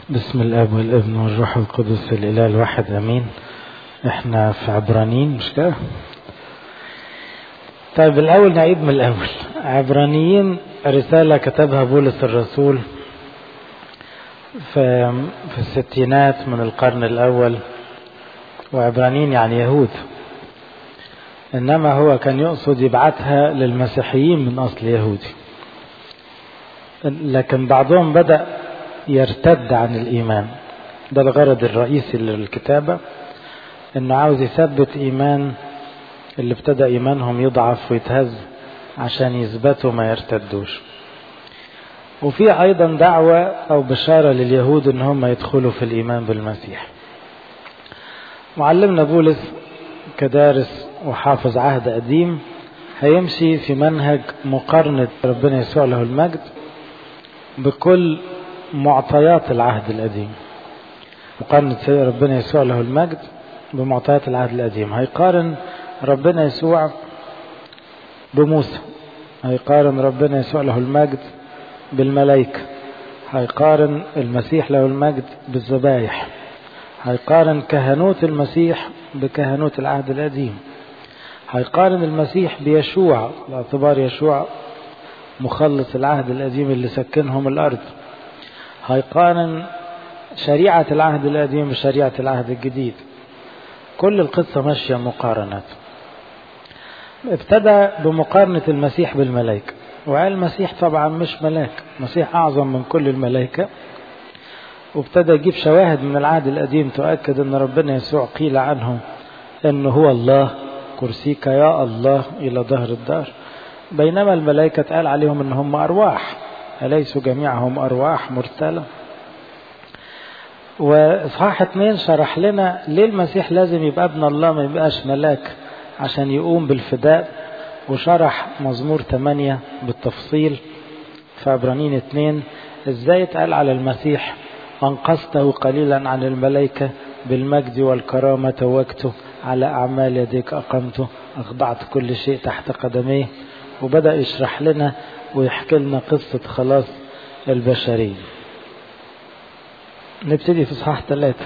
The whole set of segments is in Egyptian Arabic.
بسم الاب والابن والروح القدس الاله الواحد امين احنا في عبرانيين مش كده طيب الاول نعيد من الاول عبرانيين رساله كتبها بولس الرسول في في الستينات من القرن الاول وعبرانيين يعني يهود انما هو كان يقصد يبعتها للمسيحيين من اصل يهودي لكن بعضهم بدا يرتد عن الايمان ده الغرض الرئيسي للكتابه انه عاوز يثبت ايمان اللي ابتدى ايمانهم يضعف ويتهز عشان يثبتوا ما يرتدوش وفي ايضا دعوه او بشاره لليهود ان هم يدخلوا في الايمان بالمسيح معلمنا بولس كدارس وحافظ عهد قديم هيمشي في منهج مقارنة ربنا يسوع له المجد بكل معطيات العهد القديم مقارنة ربنا يسوع له المجد بمعطيات العهد القديم هيقارن ربنا يسوع بموسى هيقارن ربنا يسوع له المجد بالملائكة هيقارن المسيح له المجد بالذبايح هيقارن كهنوت المسيح بكهنوت العهد القديم هيقارن المسيح بيشوع باعتبار يشوع مخلص العهد القديم اللي سكنهم الأرض هيقارن شريعة العهد القديم بشريعة العهد الجديد كل القصة ماشية مقارنات ابتدى بمقارنة المسيح بالملائكة وقال المسيح طبعا مش ملاك المسيح أعظم من كل الملائكة وابتدى يجيب شواهد من العهد القديم تؤكد ان ربنا يسوع قيل عنه انه هو الله كرسيك يا الله الى ظهر الدار بينما الملائكة قال عليهم ان هم ارواح أليسوا جميعهم ارواح مرسلة واصحاح اتنين شرح لنا ليه المسيح لازم يبقى ابن الله ما يبقاش ملاك عشان يقوم بالفداء وشرح مزمور ثمانية بالتفصيل في عبرانيين اتنين ازاي اتقال على المسيح أنقذته قليلا عن الملائكة بالمجد والكرامة توجته على أعمال يديك أقمته أخضعت كل شيء تحت قدميه وبدأ يشرح لنا ويحكي لنا قصة خلاص البشرية نبتدي في صحاح ثلاثة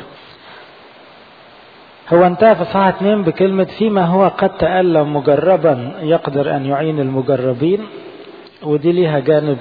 هو انتهى في صحاح اثنين بكلمة فيما هو قد تألم مجربا يقدر أن يعين المجربين ودي ليها جانب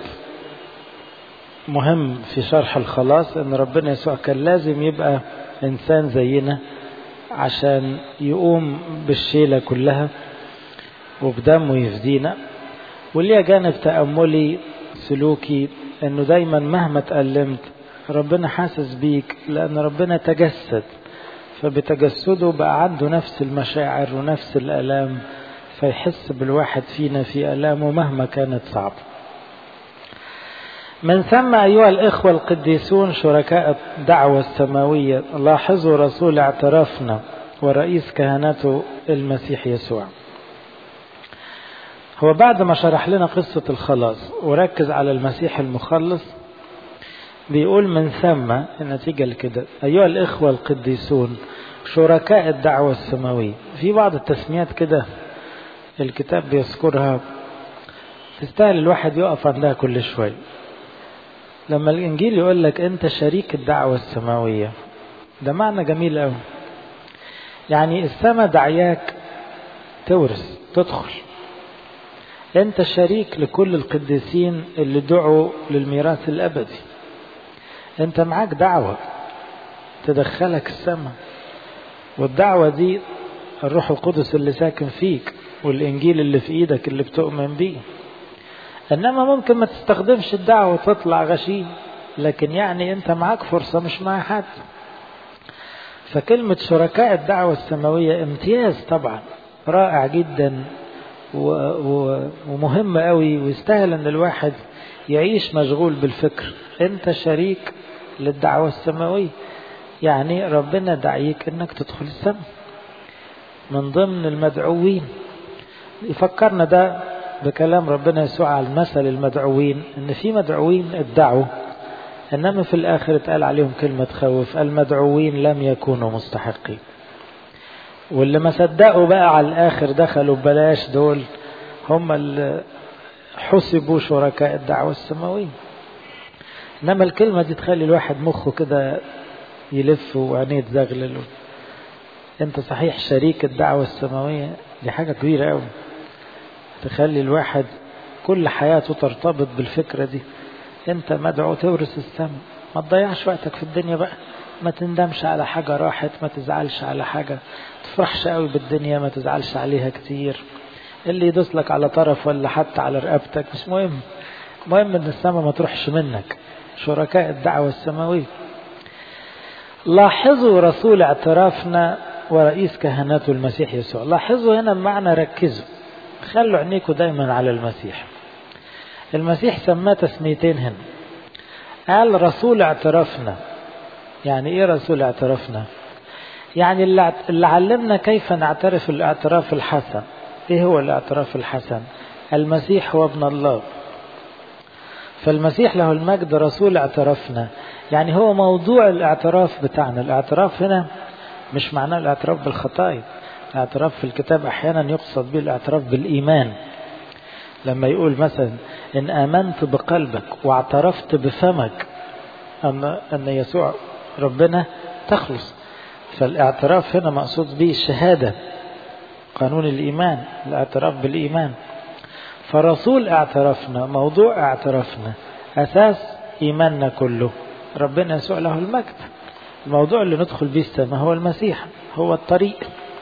مهم في شرح الخلاص ان ربنا يسوع كان لازم يبقى انسان زينا عشان يقوم بالشيله كلها وبدمه يفدينا وليها جانب تأملي سلوكي انه دايما مهما تألمت ربنا حاسس بيك لان ربنا تجسد فبتجسده بقى عنده نفس المشاعر ونفس الالام فيحس بالواحد فينا في الامه مهما كانت صعبه من ثم أيها الإخوة القديسون شركاء الدعوة السماوية لاحظوا رسول اعترافنا ورئيس كهنته المسيح يسوع هو بعد ما شرح لنا قصة الخلاص وركز على المسيح المخلص بيقول من ثم النتيجة لكده أيها الإخوة القديسون شركاء الدعوة السماوية في بعض التسميات كده الكتاب بيذكرها تستاهل الواحد يقف عندها كل شوية لما الانجيل يقول لك انت شريك الدعوه السماويه ده معنى جميل قوي يعني السماء دعياك تورث تدخل انت شريك لكل القديسين اللي دعوا للميراث الابدي انت معاك دعوه تدخلك السماء والدعوه دي الروح القدس اللي ساكن فيك والانجيل اللي في ايدك اللي بتؤمن بيه انما ممكن ما تستخدمش الدعوه وتطلع غشيم لكن يعني انت معاك فرصه مش مع حد فكلمة شركاء الدعوة السماوية امتياز طبعا رائع جدا و... و... ومهم قوي ويستاهل ان الواحد يعيش مشغول بالفكر انت شريك للدعوة السماوية يعني ربنا دعيك انك تدخل السماء من ضمن المدعوين يفكرنا ده بكلام ربنا يسوع على المثل المدعوين ان في مدعوين ادعوا انما في الاخر اتقال عليهم كلمه تخوف المدعوين لم يكونوا مستحقين واللي ما صدقوا بقى على الاخر دخلوا ببلاش دول هم اللي حسبوا شركاء الدعوه السماويه إنما الكلمة دي تخلي الواحد مخه كده يلف وعينيه تزغلل أنت صحيح شريك الدعوة السماوية دي حاجة كبيرة أوي تخلي الواحد كل حياته ترتبط بالفكرة دي أنت مدعو تورث السماء ما تضيعش وقتك في الدنيا بقى ما تندمش على حاجة راحت ما تزعلش على حاجة تفرحش قوي بالدنيا ما تزعلش عليها كتير اللي يدوس لك على طرف ولا حتى على رقبتك مش مهم مهم ان السماء ما تروحش منك شركاء الدعوة السماوية لاحظوا رسول اعترافنا ورئيس كهناته المسيح يسوع لاحظوا هنا بمعنى ركزوا خلوا عينيكم دايما على المسيح المسيح سماه تسميتين هنا قال رسول اعترافنا يعني ايه رسول اعترافنا يعني اللي علمنا كيف نعترف الاعتراف الحسن ايه هو الاعتراف الحسن المسيح هو ابن الله فالمسيح له المجد رسول اعترافنا يعني هو موضوع الاعتراف بتاعنا الاعتراف هنا مش معناه الاعتراف بالخطايا الاعتراف في الكتاب احيانا يقصد به الاعتراف بالايمان لما يقول مثلا ان امنت بقلبك واعترفت بفمك ان ان يسوع ربنا تخلص فالاعتراف هنا مقصود به الشهاده قانون الايمان الاعتراف بالايمان فرسول اعترافنا موضوع اعترافنا اساس ايماننا كله ربنا يسوع له المجد الموضوع اللي ندخل به السماء هو المسيح هو الطريق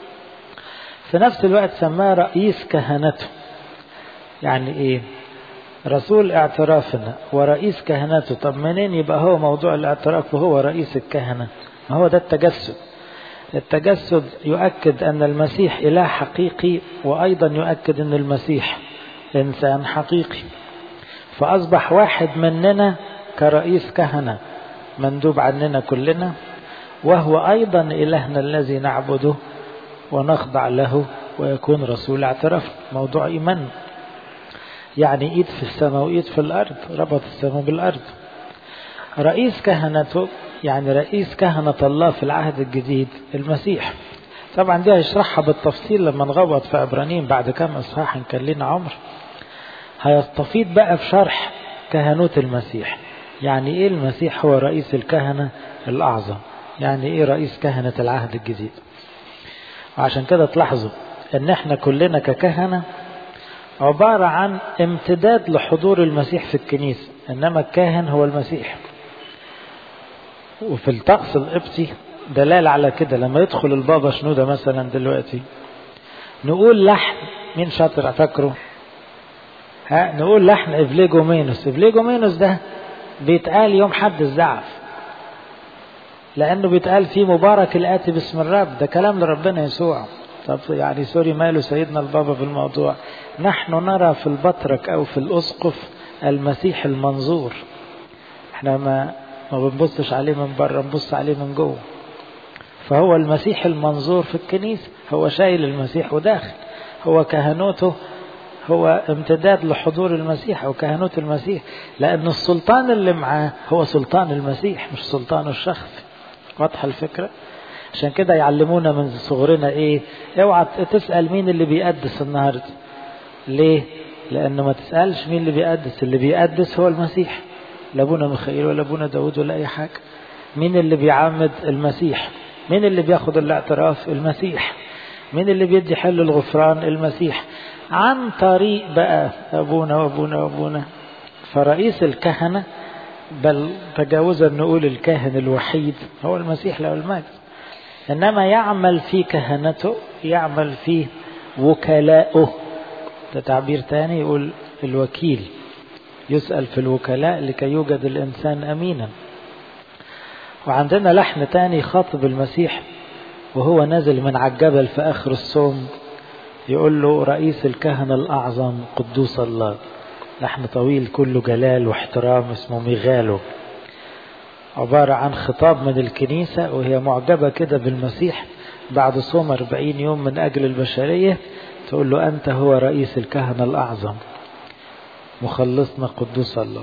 في نفس الوقت سماه رئيس كهنته يعني ايه رسول اعترافنا ورئيس كهنته طب منين يبقى هو موضوع الاعتراف وهو رئيس الكهنة ما هو ده التجسد التجسد يؤكد أن المسيح إله حقيقي وأيضا يؤكد أن المسيح إنسان حقيقي فأصبح واحد مننا كرئيس كهنة مندوب عننا كلنا وهو أيضا إلهنا الذي نعبده ونخضع له ويكون رسول اعتراف موضوع إيمان يعني إيد في السماء وإيد في الأرض ربط السماء بالأرض رئيس كهنته يعني رئيس كهنة الله في العهد الجديد المسيح طبعا دي هيشرحها بالتفصيل لما نغوط في عبرانيين بعد كام إصحاح إن كان لنا عمر هيستفيد بقى في شرح كهنوت المسيح يعني إيه المسيح هو رئيس الكهنة الأعظم يعني إيه رئيس كهنة العهد الجديد وعشان كده تلاحظوا إن إحنا كلنا ككهنة عبارة عن امتداد لحضور المسيح في الكنيسة إنما الكاهن هو المسيح وفي الطقس القبطي دلال على كده لما يدخل البابا شنودة مثلا دلوقتي نقول لحن مين شاطر فاكره ها نقول لحن افليجومينوس افليجومينوس ده بيتقال يوم حد الزعف لانه بيتقال فيه مبارك الاتي باسم الرب ده كلام لربنا يسوع طب يعني سوري ماله سيدنا البابا في الموضوع نحن نرى في البطرك او في الاسقف المسيح المنظور احنا ما ما بنبصش عليه من بره نبص عليه من جوه فهو المسيح المنظور في الكنيسة هو شايل المسيح وداخل هو كهنوته هو امتداد لحضور المسيح أو كهنوت المسيح لأن السلطان اللي معاه هو سلطان المسيح مش سلطانه الشخصي واضحة الفكرة عشان كده يعلمونا من صغرنا ايه اوعى تسأل مين اللي بيقدس النهاردة ليه لأنه ما تسألش مين اللي بيقدس اللي بيقدس هو المسيح لا ابونا ميخائيل ولا ابونا داود ولا اي حاجه مين اللي بيعمد المسيح مين اللي بياخد الاعتراف المسيح مين اللي بيدي حل الغفران المسيح عن طريق بقى ابونا وابونا وابونا فرئيس الكهنه بل تجاوزا نقول الكاهن الوحيد هو المسيح له المجد انما يعمل في كهنته يعمل في وكلائه ده تعبير تاني يقول الوكيل يسأل في الوكلاء لكي يوجد الإنسان أمينا وعندنا لحن تاني خاطب المسيح وهو نازل من على الجبل في آخر الصوم يقول له رئيس الكهنة الأعظم قدوس الله لحن طويل كله جلال واحترام اسمه ميغالو عبارة عن خطاب من الكنيسة وهي معجبة كده بالمسيح بعد صوم أربعين يوم من أجل البشرية تقول له أنت هو رئيس الكهنة الأعظم مخلصنا قدوس الله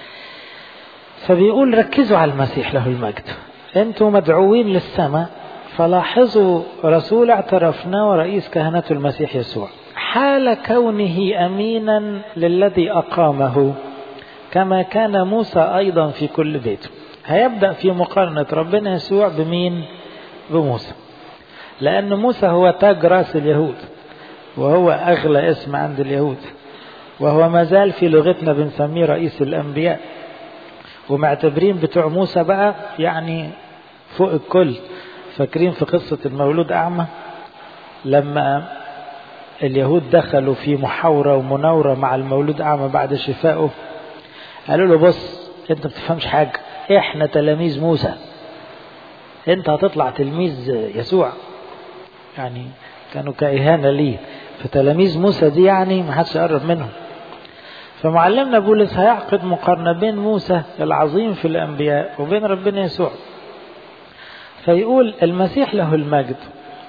فبيقول ركزوا على المسيح له المجد انتم مدعوين للسماء فلاحظوا رسول اعترفنا ورئيس كهنة المسيح يسوع حال كونه امينا للذي اقامه كما كان موسى أيضا في كل بيت هيبدأ في مقارنة ربنا يسوع بمين بموسى لأن موسى هو تاج راس اليهود وهو أغلى اسم عند اليهود وهو ما زال في لغتنا بنسميه رئيس الأنبياء ومعتبرين بتوع موسى بقى يعني فوق الكل فاكرين في قصة المولود أعمى لما اليهود دخلوا في محاورة ومناورة مع المولود أعمى بعد شفائه قالوا له بص انت بتفهمش حاجة احنا تلاميذ موسى انت هتطلع تلميذ يسوع يعني كانوا كإهانة ليه فتلاميذ موسى دي يعني ما حدش يقرب منهم فمعلمنا بولس هيعقد مقارنة بين موسى العظيم في الأنبياء وبين ربنا يسوع فيقول المسيح له المجد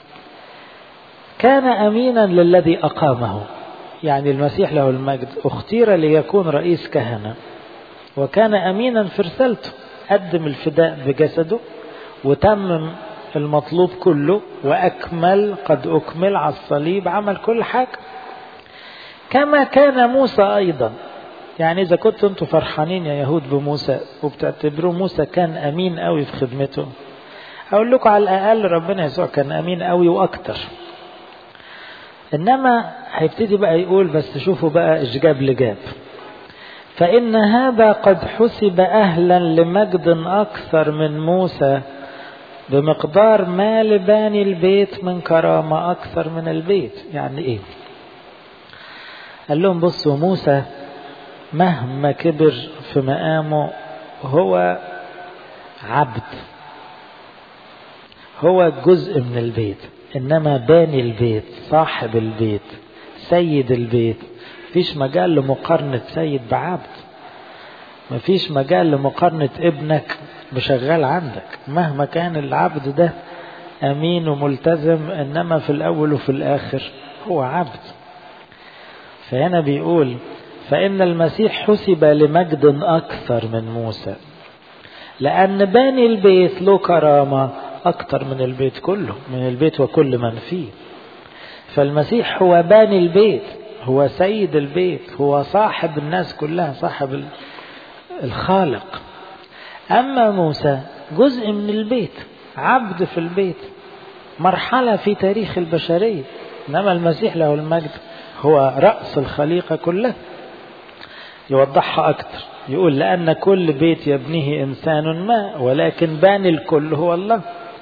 كان أمينا للذي أقامه يعني المسيح له المجد اختير ليكون رئيس كهنة وكان أمينا في رسالته قدم الفداء بجسده وتمم المطلوب كله وأكمل قد أكمل على الصليب عمل كل حاجة كما كان موسى أيضا يعني إذا كنتوا أنتوا فرحانين يا يهود بموسى وبتعتبروا موسى كان أمين قوي في خدمته أقول لكم على الأقل ربنا يسوع كان أمين قوي وأكتر إنما هيبتدي بقى يقول بس شوفوا بقى إيش جاب لجاب فإن هذا قد حسب أهلا لمجد أكثر من موسى بمقدار ما لباني البيت من كرامة أكثر من البيت يعني إيه قال لهم بصوا موسى مهما كبر في مقامه هو عبد هو جزء من البيت إنما باني البيت صاحب البيت سيد البيت مفيش مجال لمقارنة سيد بعبد مفيش مجال لمقارنة ابنك بشغال عندك مهما كان العبد ده أمين وملتزم إنما في الأول وفي الآخر هو عبد فهنا بيقول فإن المسيح حسب لمجد أكثر من موسى لأن باني البيت له كرامة أكثر من البيت كله من البيت وكل من فيه فالمسيح هو باني البيت هو سيد البيت هو صاحب الناس كلها صاحب الخالق أما موسى جزء من البيت عبد في البيت مرحلة في تاريخ البشرية إنما المسيح له المجد هو رأس الخليقة كلها يوضحها أكثر يقول لأن كل بيت يبنيه إنسان ما ولكن باني الكل هو الله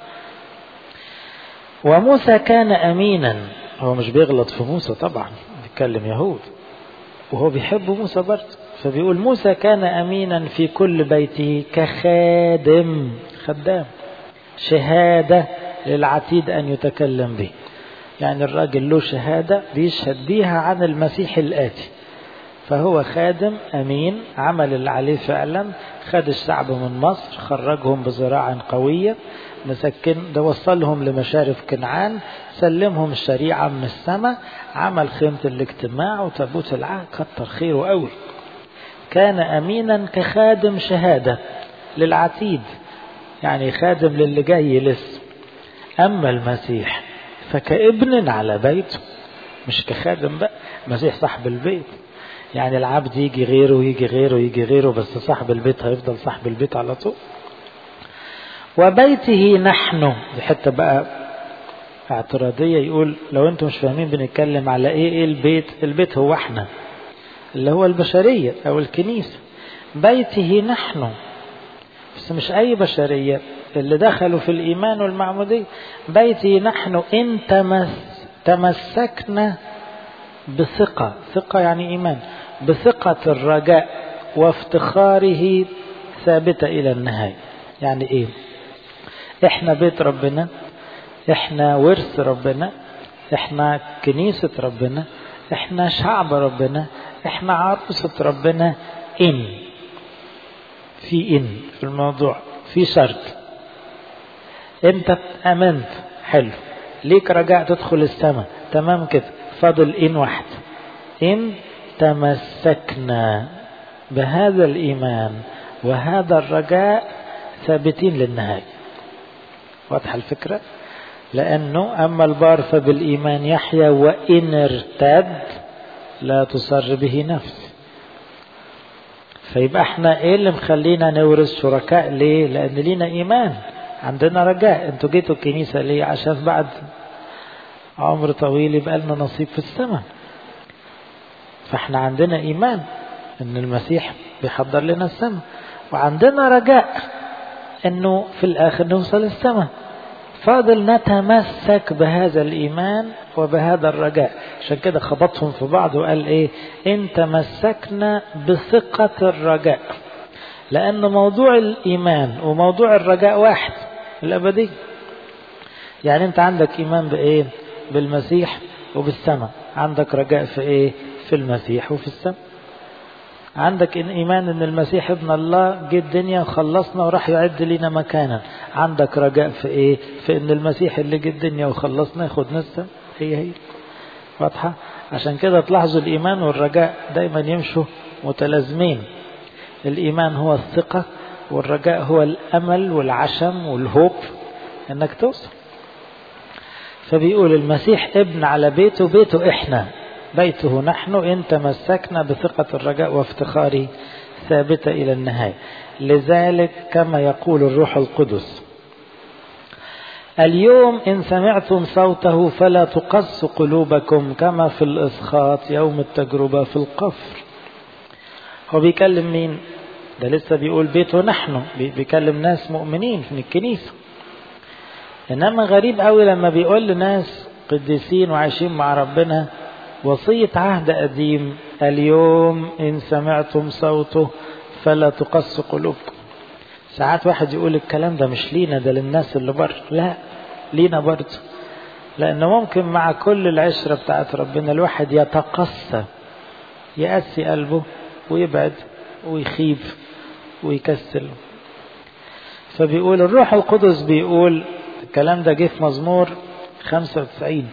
وموسى كان أمينا هو مش بيغلط في موسى طبعا بيتكلم يهود وهو بيحب موسى برضه فبيقول موسى كان أمينا في كل بيته كخادم خدام شهادة للعتيد أن يتكلم به يعني الراجل له شهادة بيشهد بيها عن المسيح الآتي فهو خادم أمين عمل اللي عليه فعلا خد الشعب من مصر خرجهم بزراعة قوية مسكن ده وصلهم لمشارف كنعان سلمهم الشريعة من السماء عمل خيمة الاجتماع وتابوت العهد كتر خيره قوي كان أمينا كخادم شهادة للعتيد يعني خادم للي جاي لسه أما المسيح فكابن على بيته مش كخادم بقى المسيح صاحب البيت يعني العبد يجي غيره يجي غيره يجي غيره بس صاحب البيت هيفضل صاحب البيت على طول وبيته نحن دي حته بقى اعتراضية يقول لو انتم مش فاهمين بنتكلم على ايه ايه البيت البيت هو احنا اللي هو البشرية او الكنيسة بيته نحن بس مش اي بشرية اللي دخلوا في الايمان والمعمودية بيته نحن ان تمس تمسكنا بثقة ثقة يعني ايمان بثقة الرجاء وافتخاره ثابتة الى النهاية يعني ايه احنا بيت ربنا احنا ورث ربنا احنا كنيسة ربنا احنا شعب ربنا احنا عروسة ربنا ان في ان في الموضوع في شرط انت امنت حلو ليك رجاء تدخل السماء تمام كده فاضل ان واحد ان تمسكنا بهذا الايمان وهذا الرجاء ثابتين للنهايه واضحه الفكره لأنه أما البار فبالإيمان يحيى وإن ارتد لا تصر به نفس فيبقى احنا ايه اللي مخلينا نورث شركاء ليه لان لينا ايمان عندنا رجاء انتوا جيتوا الكنيسة ليه عشان بعد عمر طويل يبقى لنا نصيب في السماء فاحنا عندنا ايمان ان المسيح بيحضر لنا السماء وعندنا رجاء انه في الاخر نوصل السماء فاضل نتمسك بهذا الايمان وبهذا الرجاء عشان كده خبطهم في بعض وقال ايه ان تمسكنا بثقة الرجاء لان موضوع الايمان وموضوع الرجاء واحد الابدي يعني انت عندك ايمان بايه بالمسيح وبالسماء عندك رجاء في ايه في المسيح وفي السماء عندك إن إيمان إن المسيح ابن الله جه الدنيا وخلصنا وراح يعد لنا مكانا عندك رجاء في إيه في إن المسيح اللي جه الدنيا وخلصنا ياخد نسا هي هي واضحة عشان كده تلاحظوا الإيمان والرجاء دايما يمشوا متلازمين الإيمان هو الثقة والرجاء هو الأمل والعشم والهوب إنك توصل فبيقول المسيح ابن على بيته بيته إحنا بيته نحن إن تمسكنا بثقة الرجاء وافتخاره ثابتة إلى النهاية لذلك كما يقول الروح القدس اليوم إن سمعتم صوته فلا تقص قلوبكم كما في الإسخاط يوم التجربة في القفر هو بيكلم مين ده لسه بيقول بيته نحن بيكلم ناس مؤمنين في الكنيسة إنما غريب قوي لما بيقول لناس قديسين وعايشين مع ربنا وصية عهد قديم اليوم إن سمعتم صوته فلا تقص قلوبكم ساعات واحد يقول الكلام ده مش لينا ده للناس اللي بره لا لينا برضه لأنه ممكن مع كل العشرة بتاعت ربنا الواحد يتقصى يقسي قلبه ويبعد ويخيب ويكسل فبيقول الروح القدس بيقول الكلام ده جه في مزمور 95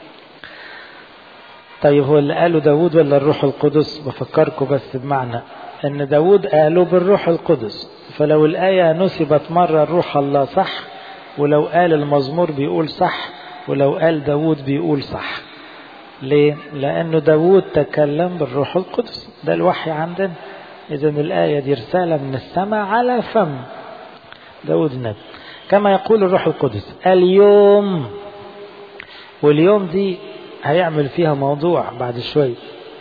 طيب هو اللي قاله داود ولا الروح القدس بفكركم بس بمعنى ان داود قاله بالروح القدس فلو الآية نسبت مرة الروح الله صح ولو قال المزمور بيقول صح ولو قال داود بيقول صح ليه؟ لأنه داود تكلم بالروح القدس ده الوحي عندنا إذا الآية دي رسالة من السماء على فم داود النبي كما يقول الروح القدس اليوم واليوم دي هيعمل فيها موضوع بعد شوي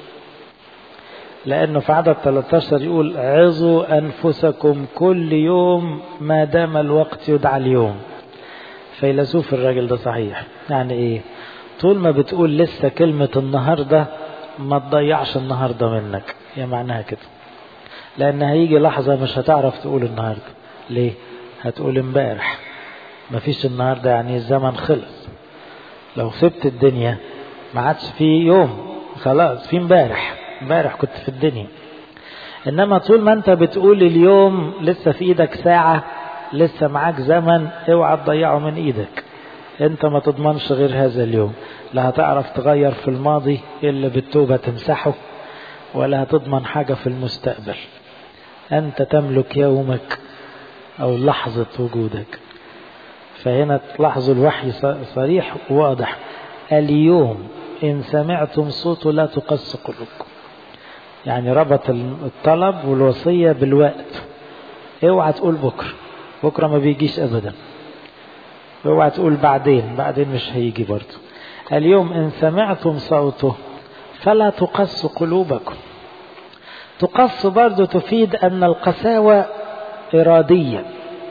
لأنه في عدد 13 يقول عظوا أنفسكم كل يوم ما دام الوقت يدعى اليوم فيلسوف الراجل ده صحيح يعني إيه طول ما بتقول لسه كلمة النهاردة ما تضيعش النهاردة منك هي معناها كده لأن هيجي لحظة مش هتعرف تقول النهاردة ليه هتقول امبارح مفيش النهاردة يعني الزمن خلص لو سبت الدنيا ما عادش في يوم خلاص في امبارح امبارح كنت في الدنيا انما طول ما انت بتقول اليوم لسه في ايدك ساعة لسه معاك زمن اوعى تضيعه من ايدك انت ما تضمنش غير هذا اليوم لا هتعرف تغير في الماضي الا بالتوبة تمسحه ولا هتضمن حاجة في المستقبل انت تملك يومك او لحظة وجودك فهنا تلاحظوا الوحي صريح وواضح اليوم إن سمعتم صوته لا تقص قلوبكم يعني ربط الطلب والوصية بالوقت اوعى تقول بكرة بكرة ما بيجيش أبدا اوعى تقول بعدين بعدين مش هيجي برضه اليوم إن سمعتم صوته فلا تقص قلوبكم تقص برضه تفيد أن القساوة إرادية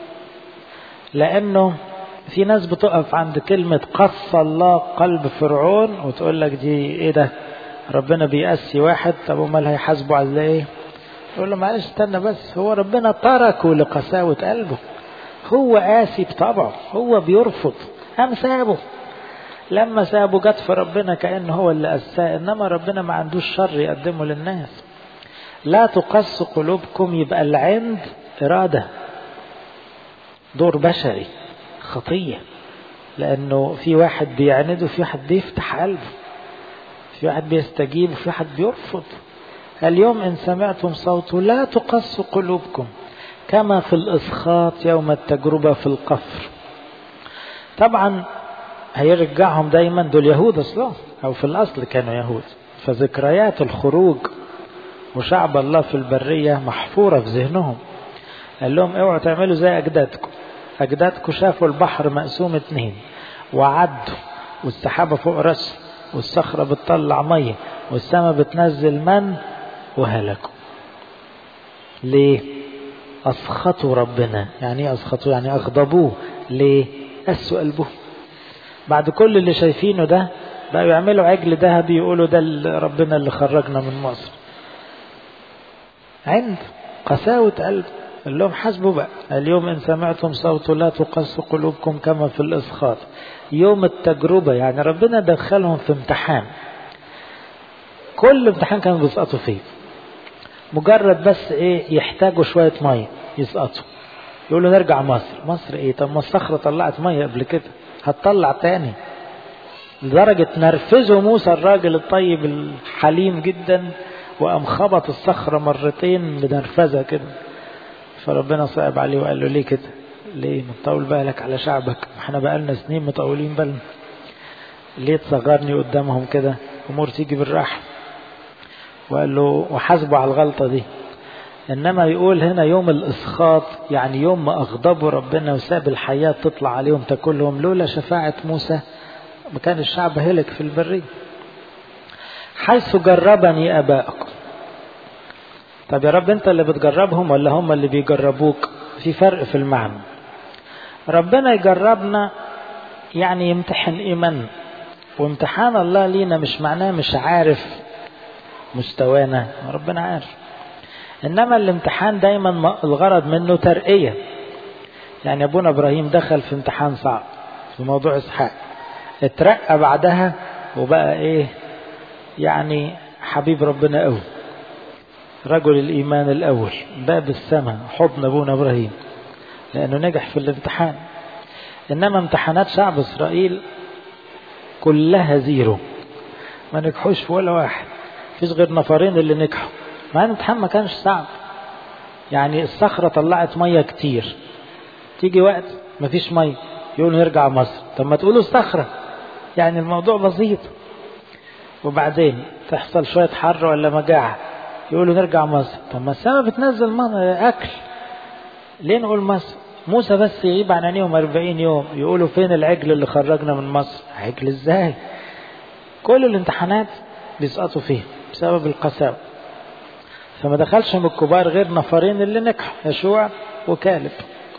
لأنه في ناس بتقف عند كلمة قص الله قلب فرعون وتقول لك دي ايه ده ربنا بيقسي واحد طب امال هيحاسبه على ايه يقول له معلش استنى بس هو ربنا تركه لقساوة قلبه هو قاسي بطبعه هو بيرفض قام سابه لما سابه جت في ربنا كأنه هو اللي قساه إنما ربنا ما عندوش شر يقدمه للناس لا تقص قلوبكم يبقى العند إرادة دور بشري خطية لأنه في واحد بيعند وفي واحد بيفتح قلبه في واحد بيستجيب وفي واحد بيرفض اليوم إن سمعتم صوته لا تقص قلوبكم كما في الإسخاط يوم التجربة في القفر طبعا هيرجعهم دايما دول يهود أصلا أو في الأصل كانوا يهود فذكريات الخروج وشعب الله في البرية محفورة في ذهنهم قال لهم اوعوا تعملوا زي أجدادكم أجدادكم شافوا البحر مقسوم اتنين وعدوا والسحابة فوق راسه والصخرة بتطلع مية والسماء بتنزل من وهلكوا ليه أسخطوا ربنا يعني ايه أسخطوا يعني أغضبوه ليه قسوا قلبه بعد كل اللي شايفينه ده بقوا يعملوا عجل ذهبي يقولوا ده ربنا اللي خرجنا من مصر عند قساوة قلب قال لهم حسبوا بقى اليوم إن سمعتم صوته لا تقص قلوبكم كما في الإسخاط يوم التجربة يعني ربنا دخلهم في امتحان كل امتحان كانوا بيسقطوا فيه مجرد بس ايه يحتاجوا شوية مية يسقطوا يقولوا نرجع مصر مصر ايه طب ما الصخرة طلعت مية قبل كده هتطلع تاني لدرجة نرفزه موسى الراجل الطيب الحليم جدا وقام خبط الصخرة مرتين بنرفزة كده فربنا صعب عليه وقال له ليه كده ليه مطول بالك على شعبك احنا بقالنا سنين مطولين بالنا ليه تصغرني قدامهم كده امور تيجي بالراحه وقال له وحاسبه على الغلطه دي انما يقول هنا يوم الاسخاط يعني يوم ما اغضبوا ربنا وساب الحياه تطلع عليهم تاكلهم لولا شفاعه موسى ما كان الشعب هلك في البريه حيث جربني اباؤكم طب يا رب انت اللي بتجربهم ولا هم اللي بيجربوك في فرق في المعنى ربنا يجربنا يعني يمتحن ايماننا وامتحان الله لينا مش معناه مش عارف مستوانا ربنا عارف انما الامتحان دايما الغرض منه ترقية يعني ابونا ابراهيم دخل في امتحان صعب في موضوع اسحاق اترقى بعدها وبقى ايه يعني حبيب ربنا قوي رجل الإيمان الأول باب السماء حضن أبونا إبراهيم لأنه نجح في الامتحان إنما امتحانات شعب إسرائيل كلها زيرو ما نجحوش في ولا واحد فيش غير نفرين اللي نجحوا مع الامتحان ما كانش صعب يعني الصخرة طلعت مية كتير تيجي وقت ما فيش مية يقولوا نرجع مصر طب ما تقولوا الصخرة يعني الموضوع بسيط وبعدين تحصل شوية حر ولا مجاعة يقولوا نرجع مصر طب ما السماء بتنزل أكل ليه نقول مصر موسى بس يغيب عن عينيهم 40 يوم يقولوا فين العجل اللي خرجنا من مصر عجل ازاي كل الامتحانات بيسقطوا فيه بسبب القساوة فما دخلش من الكبار غير نفرين اللي نجحوا يشوع وكالب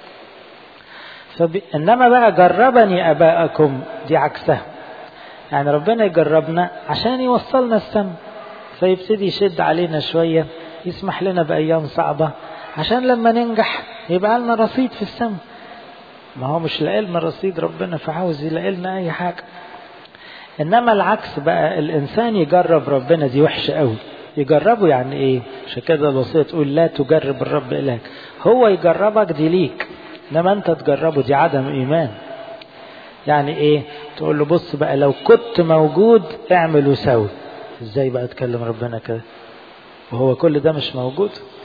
فب... انما بقى جربني اباءكم دي عكسها يعني ربنا يجربنا عشان يوصلنا السما فيبتدي يشد علينا شوية يسمح لنا بأيام صعبة عشان لما ننجح يبقى لنا رصيد في السماء ما هو مش لاقي لنا رصيد ربنا فعاوز يلاقي لنا أي حاجة إنما العكس بقى الإنسان يجرب ربنا دي وحشة قوي يجربه يعني إيه عشان كده الوصية تقول لا تجرب الرب إلهك هو يجربك دي ليك إنما أنت تجربه دي عدم إيمان يعني إيه تقول له بص بقى لو كنت موجود اعمل وسوي ازاي بقى تكلم ربنا كده وهو كل ده مش موجود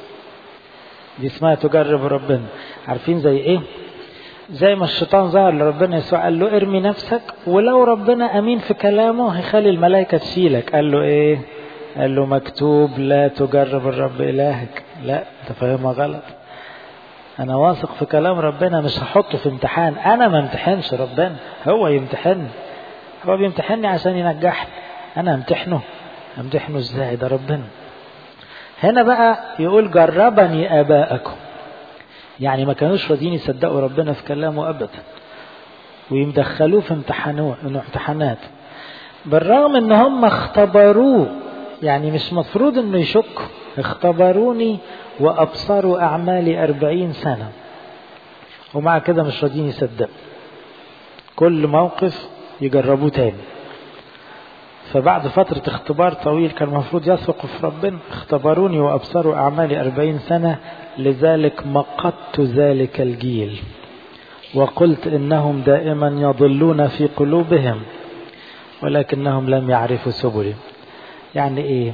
دي اسمها تجرب ربنا عارفين زي ايه زي ما الشيطان ظهر لربنا يسوع قال له ارمي نفسك ولو ربنا امين في كلامه هيخلي الملائكه تشيلك قال له ايه قال له مكتوب لا تجرب الرب الهك لا انت فاهمها غلط انا واثق في كلام ربنا مش هحطه في امتحان انا ما امتحنش ربنا هو يمتحني هو بيمتحني عشان ينجحني انا امتحنه امتحنه ازاي ده ربنا هنا بقى يقول جربني اباءكم يعني ما كانوش راضيين يصدقوا ربنا في كلامه ابدا ويمدخلوه في امتحانات بالرغم ان هم اختبروه يعني مش مفروض انه يشكوا اختبروني وابصروا اعمالي اربعين سنة ومع كده مش راضيين يصدقوا كل موقف يجربوه تاني فبعد فترة اختبار طويل كان المفروض يثقوا في ربنا اختبروني وأبصروا أعمالي أربعين سنة لذلك مقدت ذلك الجيل وقلت إنهم دائما يضلون في قلوبهم ولكنهم لم يعرفوا سبلي يعني إيه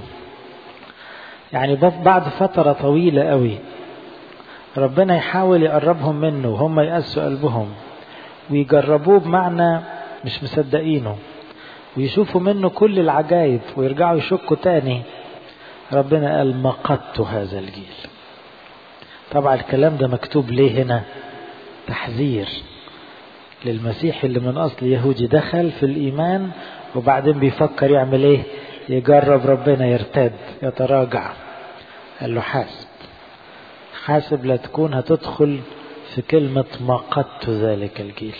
يعني بعد فترة طويلة قوي ربنا يحاول يقربهم منه وهم يقسوا قلبهم ويجربوه بمعنى مش مصدقينه ويشوفوا منه كل العجائب ويرجعوا يشكوا تاني ربنا قال مقدت هذا الجيل طبعا الكلام ده مكتوب ليه هنا تحذير للمسيح اللي من أصل يهودي دخل في الإيمان وبعدين بيفكر يعمل إيه يجرب ربنا يرتد يتراجع قال له حاسب حاسب لا تكون هتدخل في كلمة مقدت ذلك الجيل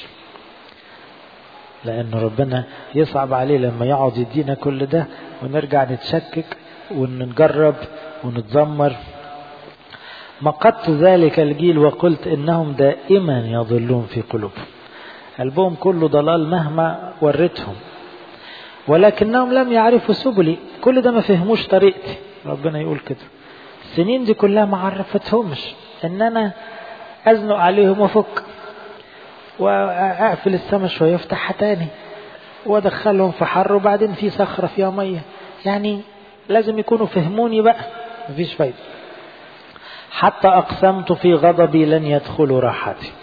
لأن ربنا يصعب عليه لما يقعد يدينا كل ده ونرجع نتشكك ونجرب ونتذمر مقدت ذلك الجيل وقلت إنهم دائما يضلون في قلوبهم قلبهم كله ضلال مهما وريتهم ولكنهم لم يعرفوا سبلي كل ده ما فهموش طريقتي ربنا يقول كده السنين دي كلها ما عرفتهمش ان انا ازنق عليهم وافك واقفل السما شويه وافتحها تاني وادخلهم في حر وبعدين في صخره فيها ميه يعني لازم يكونوا فهموني بقى مفيش فايده حتى اقسمت في غضبي لن يدخلوا راحتي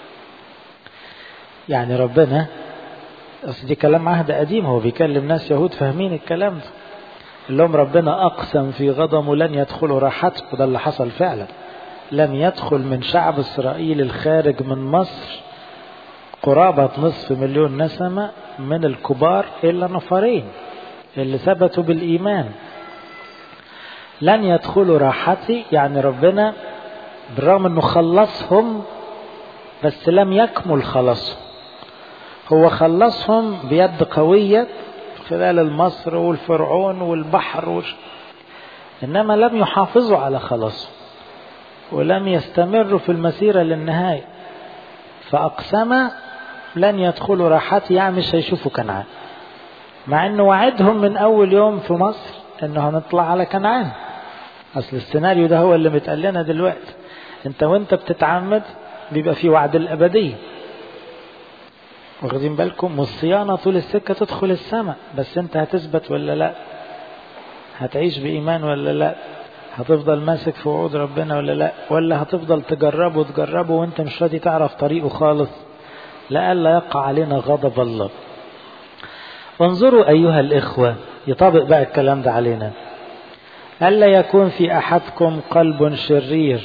يعني ربنا اصل دي كلام عهد قديم هو بيكلم ناس يهود فاهمين الكلام ده اللي لهم ربنا اقسم في غضبه لن يدخلوا راحتك وده اللي حصل فعلا لم يدخل من شعب اسرائيل الخارج من مصر قرابة نصف مليون نسمة من الكبار إلا نفرين اللي ثبتوا بالإيمان لن يدخلوا راحتي يعني ربنا بالرغم انه خلصهم بس لم يكمل خلاصهم هو خلصهم بيد قوية خلال المصر والفرعون والبحر وش... إنما لم يحافظوا على خلاصهم ولم يستمروا في المسيرة للنهاية فأقسم لن يدخلوا راحتي يعني مش هيشوفوا كنعان مع انه وعدهم من اول يوم في مصر انه هنطلع على كنعان اصل السيناريو ده هو اللي متقال لنا دلوقتي انت وانت بتتعمد بيبقى في وعد الابديه واخدين بالكم والصيانه طول السكه تدخل السماء بس انت هتثبت ولا لا هتعيش بايمان ولا لا هتفضل ماسك في وعود ربنا ولا لا ولا هتفضل تجربه وتجربه وانت مش راضي تعرف طريقه خالص لئلا يقع علينا غضب الله انظروا أيها الإخوة يطابق بقى الكلام ده علينا ألا يكون في أحدكم قلب شرير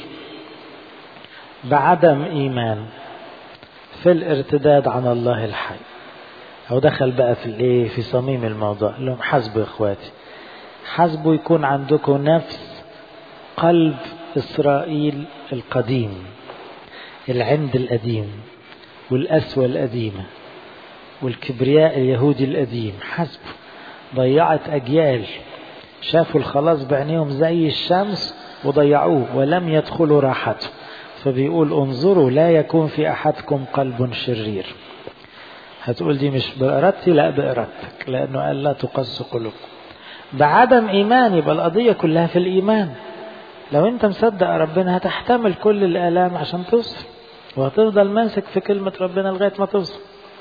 بعدم إيمان في الارتداد عن الله الحي أو دخل بقى في الإيه في صميم الموضوع لهم حسبوا إخواتي حسبوا يكون عندكم نفس قلب إسرائيل القديم العند القديم والأسوى القديمة والكبرياء اليهودي القديم حسبه ضيعت أجيال شافوا الخلاص بعينيهم زي الشمس وضيعوه ولم يدخلوا راحته فبيقول انظروا لا يكون في أحدكم قلب شرير هتقول دي مش بإرادتي لا بإرادتك لأنه قال لا تقص قلوبكم بعدم إيمان يبقى القضية كلها في الإيمان لو أنت مصدق ربنا هتحتمل كل الآلام عشان توصل وهتفضل ماسك في كلمة ربنا لغاية ما توصل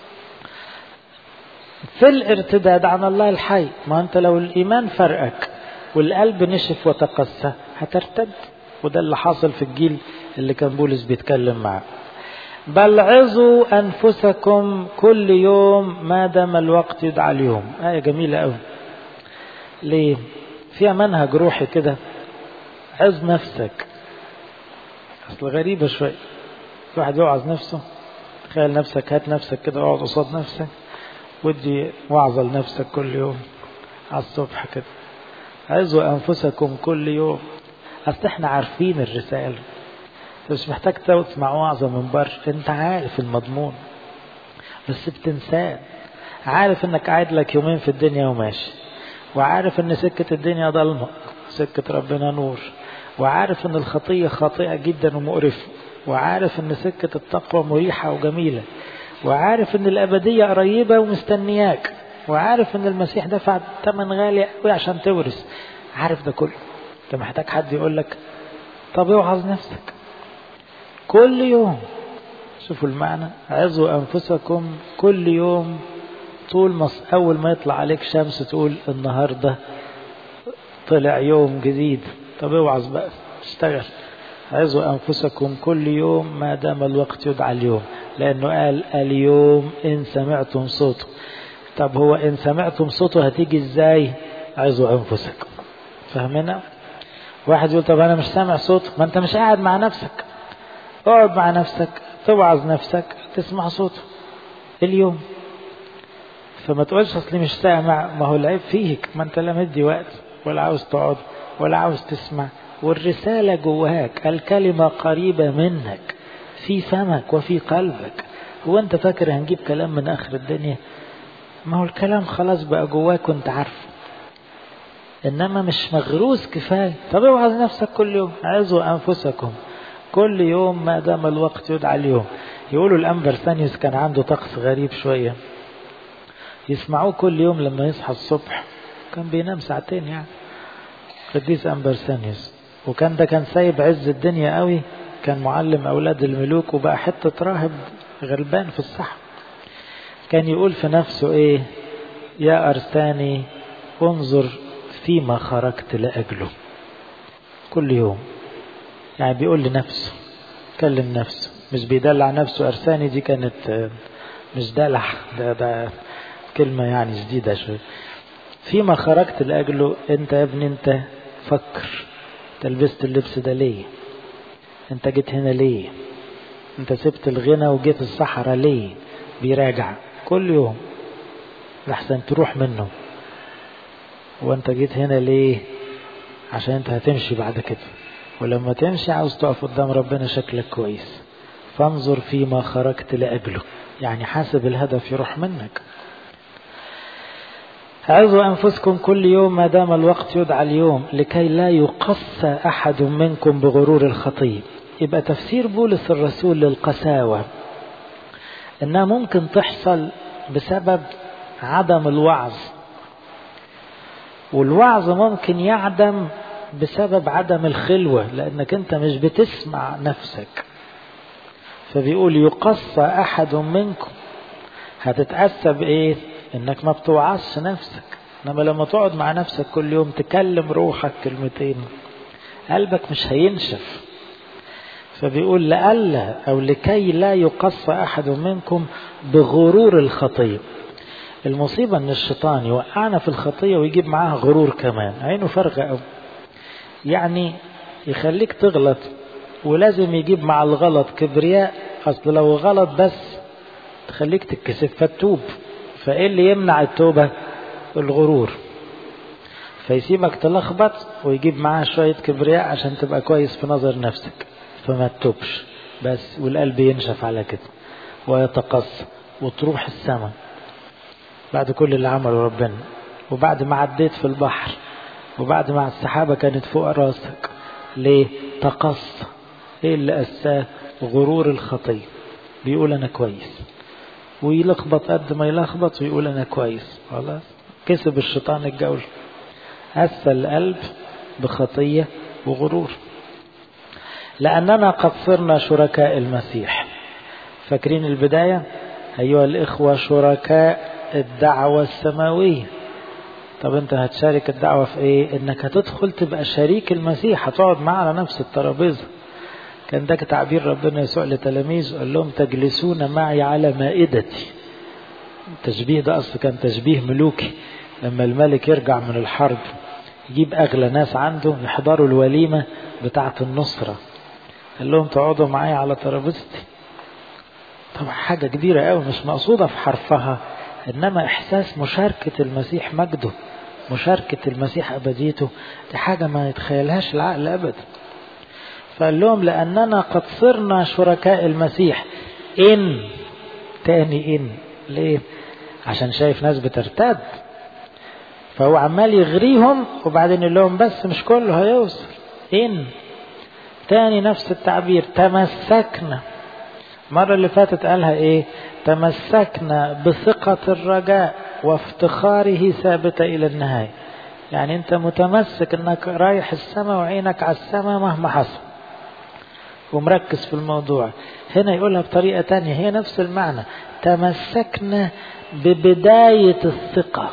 في الارتداد عن الله الحي ما أنت لو الإيمان فرقك والقلب نشف وتقسى هترتد وده اللي حاصل في الجيل اللي كان بولس بيتكلم معاه بل عظوا أنفسكم كل يوم ما دام الوقت يدعى اليوم آية جميلة أوي ليه فيها منهج روحي كده عظ نفسك أصل غريبة شوية الواحد يوعظ نفسه تخيل نفسك هات نفسك كده اقعد قصاد نفسك ودي وعظة لنفسك كل يوم على الصبح كده عظوا أنفسكم كل يوم أصل احنا عارفين الرسالة مش محتاج تسمع وعظة من بره انت عارف المضمون بس بتنساه عارف انك قاعد لك يومين في الدنيا وماشي وعارف ان سكة الدنيا ضلمة سكة ربنا نور وعارف ان الخطية خاطئة جدا ومقرفة وعارف ان سكة التقوى مريحة وجميلة وعارف ان الابدية قريبة ومستنياك وعارف ان المسيح دفع ثمن غالي قوي عشان تورث عارف ده كله انت محتاج حد يقول لك طب اوعظ نفسك كل يوم شوفوا المعنى عظوا انفسكم كل يوم طول ما اول ما يطلع عليك شمس تقول النهارده طلع يوم جديد طب اوعظ بقى اشتغل عظوا أنفسكم كل يوم ما دام الوقت يدعى اليوم لأنه قال اليوم إن سمعتم صوته طب هو إن سمعتم صوته هتيجي إزاي عظوا أنفسكم فهمنا واحد يقول طب انا مش سامع صوته ما انت مش قاعد مع نفسك اقعد مع نفسك توعظ نفسك تسمع صوته اليوم فما تقولش اصلي مش سامع ما هو العيب فيك ما انت لا مدي وقت ولا عاوز تقعد ولا عاوز تسمع والرسالة جواك الكلمة قريبة منك في فمك وفي قلبك هو انت فاكر هنجيب كلام من اخر الدنيا ما هو الكلام خلاص بقى جواك وانت عارفه انما مش مغروس كفايه طب اوعظ نفسك كل يوم عظوا انفسكم كل يوم ما دام الوقت يدعى اليوم يقولوا الانبر ثانيوس كان عنده طقس غريب شويه يسمعوه كل يوم لما يصحى الصبح كان بينام ساعتين يعني قديس انبر ثانيوس وكان ده كان سايب عز الدنيا قوي كان معلم اولاد الملوك وبقى حته راهب غلبان في الصحراء كان يقول في نفسه ايه يا ارساني انظر فيما خرجت لاجله كل يوم يعني بيقول لنفسه كلم نفسه مش بيدلع نفسه ارساني دي كانت مش دلع ده ده كلمة يعني جديدة شوية فيما خرجت لأجله أنت يا ابني أنت فكر أنت لبست اللبس ده ليه أنت جيت هنا ليه أنت سبت الغنى وجيت الصحراء ليه بيراجع كل يوم لحسن تروح منه وأنت جيت هنا ليه عشان أنت هتمشي بعد كده ولما تمشي عاوز تقف قدام ربنا شكلك كويس فانظر فيما خرجت لأجله يعني حاسب الهدف يروح منك عظوا أنفسكم كل يوم ما دام الوقت يدعى اليوم لكي لا يقص أحد منكم بغرور الخطيب يبقى تفسير بولس الرسول للقساوة إنها ممكن تحصل بسبب عدم الوعظ والوعظ ممكن يعدم بسبب عدم الخلوة لأنك أنت مش بتسمع نفسك فبيقول يقص أحد منكم هتتأسى بإيه انك ما بتوعظش نفسك انما لما تقعد مع نفسك كل يوم تكلم روحك كلمتين قلبك مش هينشف فبيقول لألا أو لكي لا يقص أحد منكم بغرور الخطية المصيبة أن الشيطان يوقعنا في الخطية ويجيب معاها غرور كمان عينه فارغة أوي يعني يخليك تغلط ولازم يجيب مع الغلط كبرياء أصل لو غلط بس تخليك تتكسف فتوب فايه اللي يمنع التوبة الغرور فيسيبك تلخبط ويجيب معاه شوية كبرياء عشان تبقى كويس في نظر نفسك فما تتوبش بس والقلب ينشف على كده ويتقص وتروح السماء بعد كل اللي عمله ربنا وبعد ما عديت في البحر وبعد ما السحابة كانت فوق راسك ليه تقص ايه اللي أساه غرور الخطية بيقول أنا كويس ويلخبط قد ما يلخبط ويقول انا كويس خلاص كسب الشيطان الجولة أسى القلب بخطية وغرور لأننا قد صرنا شركاء المسيح فاكرين البداية أيها الإخوة شركاء الدعوة السماوية طب انت هتشارك الدعوة في ايه انك هتدخل تبقى شريك المسيح هتقعد معاه على نفس الترابيزه كان ده تعبير ربنا يسوع لتلاميذه قال لهم تجلسون معي على مائدتي التشبيه ده أصلا كان تشبيه ملوكي لما الملك يرجع من الحرب يجيب أغلى ناس عنده يحضروا الوليمة بتاعة النصرة قال لهم تقعدوا معايا على ترابيزتي طبعا حاجة كبيرة قوي مش مقصودة في حرفها إنما إحساس مشاركة المسيح مجده مشاركة المسيح أبديته دي حاجة ما يتخيلهاش العقل أبدا فقال لهم لأننا قد صرنا شركاء المسيح إن تاني إن ليه عشان شايف ناس بترتد فهو عمال يغريهم وبعدين يقول لهم بس مش كله هيوصل إن تاني نفس التعبير تمسكنا المرة اللي فاتت قالها إيه تمسكنا بثقة الرجاء وافتخاره ثابتة إلى النهاية يعني أنت متمسك أنك رايح السماء وعينك على السماء مهما حصل ومركز في الموضوع هنا يقولها بطريقة تانية هي نفس المعنى تمسكنا ببداية الثقة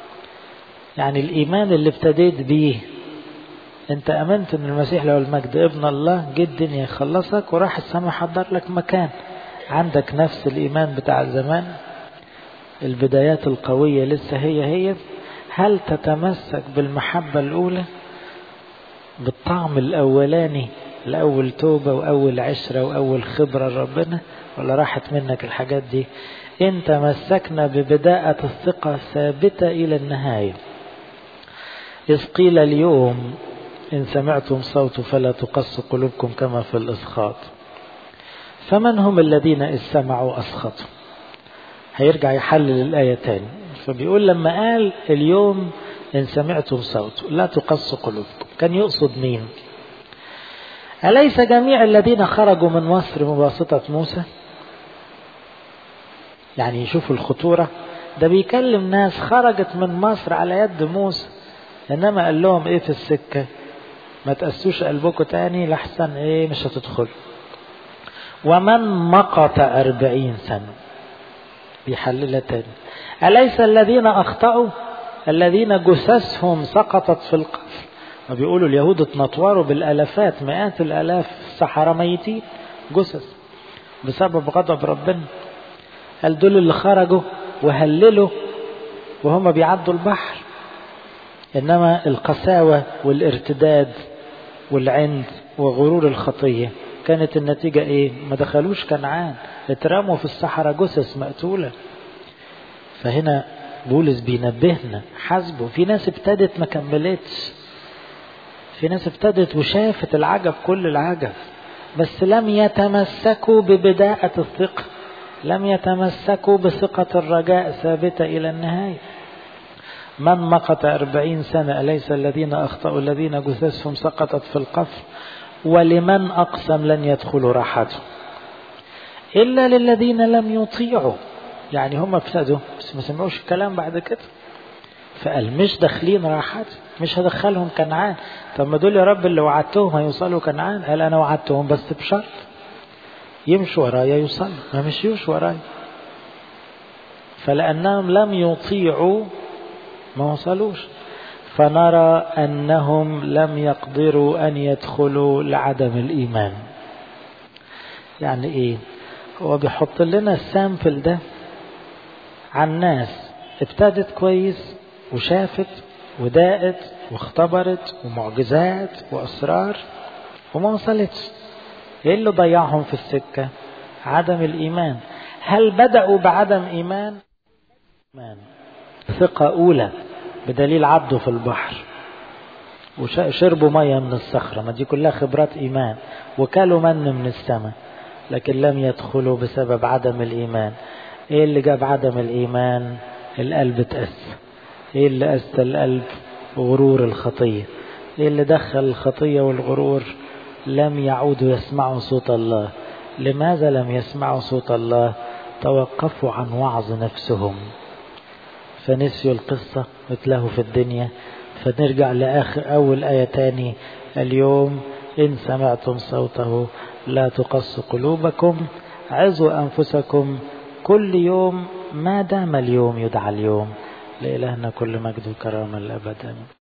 يعني الإيمان اللي ابتديت بيه انت امنت ان المسيح له المجد ابن الله جه الدنيا يخلصك وراح السماء حضر لك مكان عندك نفس الايمان بتاع زمان البدايات القوية لسه هي هي هل تتمسك بالمحبة الاولى بالطعم الأولاني لأول توبة وأول عشرة وأول خبرة لربنا ولا راحت منك الحاجات دي إن تمسكنا ببداءة الثقة ثابتة إلى النهاية إذ قيل اليوم إن سمعتم صوت فلا تقص قلوبكم كما في الإسخاط فمن هم الذين إذ سمعوا أسخطوا هيرجع يحلل الآية تاني فبيقول لما قال اليوم إن سمعتم صوت لا تقص قلوبكم كان يقصد مين أليس جميع الذين خرجوا من مصر بواسطة موسى يعني يشوفوا الخطورة ده بيكلم ناس خرجت من مصر على يد موسى إنما قال لهم إيه في السكة ما تقسوش قلبكم تاني لحسن إيه مش هتدخل ومن مقت أربعين سنة بيحللها تاني أليس الذين أخطأوا الذين جثثهم سقطت في القفر ما بيقولوا اليهود اتنطوروا بالالافات مئات الالاف الصحراء ميتين جثث بسبب غضب ربنا قال دول اللي خرجوا وهللوا وهم بيعدوا البحر انما القساوه والارتداد والعند وغرور الخطيه كانت النتيجه ايه ما دخلوش كنعان اترموا في الصحراء جثث مقتوله فهنا بولس بينبهنا حاسبه في ناس ابتدت ما كملتش في ناس ابتدت وشافت العجب كل العجب بس لم يتمسكوا ببداءة الثقة لم يتمسكوا بثقة الرجاء ثابتة إلى النهاية من مقت أربعين سنة أليس الذين أخطأوا الذين جثثهم سقطت في القفر ولمن أقسم لن يدخلوا راحته إلا للذين لم يطيعوا يعني هم ابتدوا بس ما سمعوش الكلام بعد كده فقال مش داخلين راحات مش هدخلهم كنعان طب ما دول يا رب اللي وعدتهم هيوصلوا كنعان قال انا وعدتهم بس بشرط يمشوا ورايا يوصلوا ما مشيوش ورايا فلانهم لم يطيعوا ما وصلوش فنرى انهم لم يقدروا ان يدخلوا لعدم الايمان يعني ايه هو بيحط لنا السامبل ده عن ناس ابتدت كويس وشافت وداقت واختبرت ومعجزات واسرار وما وصلتش ايه اللي ضيعهم في السكه عدم الايمان هل بداوا بعدم ايمان ايمان ثقه اولى بدليل عدوا في البحر وشربوا ميه من الصخره ما دي كلها خبرات ايمان وكلوا من من السماء لكن لم يدخلوا بسبب عدم الايمان ايه اللي جاب عدم الايمان القلب اتأس ايه اللي أسى القلب غرور الخطية ايه اللي دخل الخطية والغرور لم يعودوا يسمعوا صوت الله لماذا لم يسمعوا صوت الله توقفوا عن وعظ نفسهم فنسيوا القصة مثله في الدنيا فنرجع لآخر أول آية تاني اليوم إن سمعتم صوته لا تقص قلوبكم عظوا أنفسكم كل يوم ما دام اليوم يدعى اليوم لإلهنا كل مجد وكرامة الأبد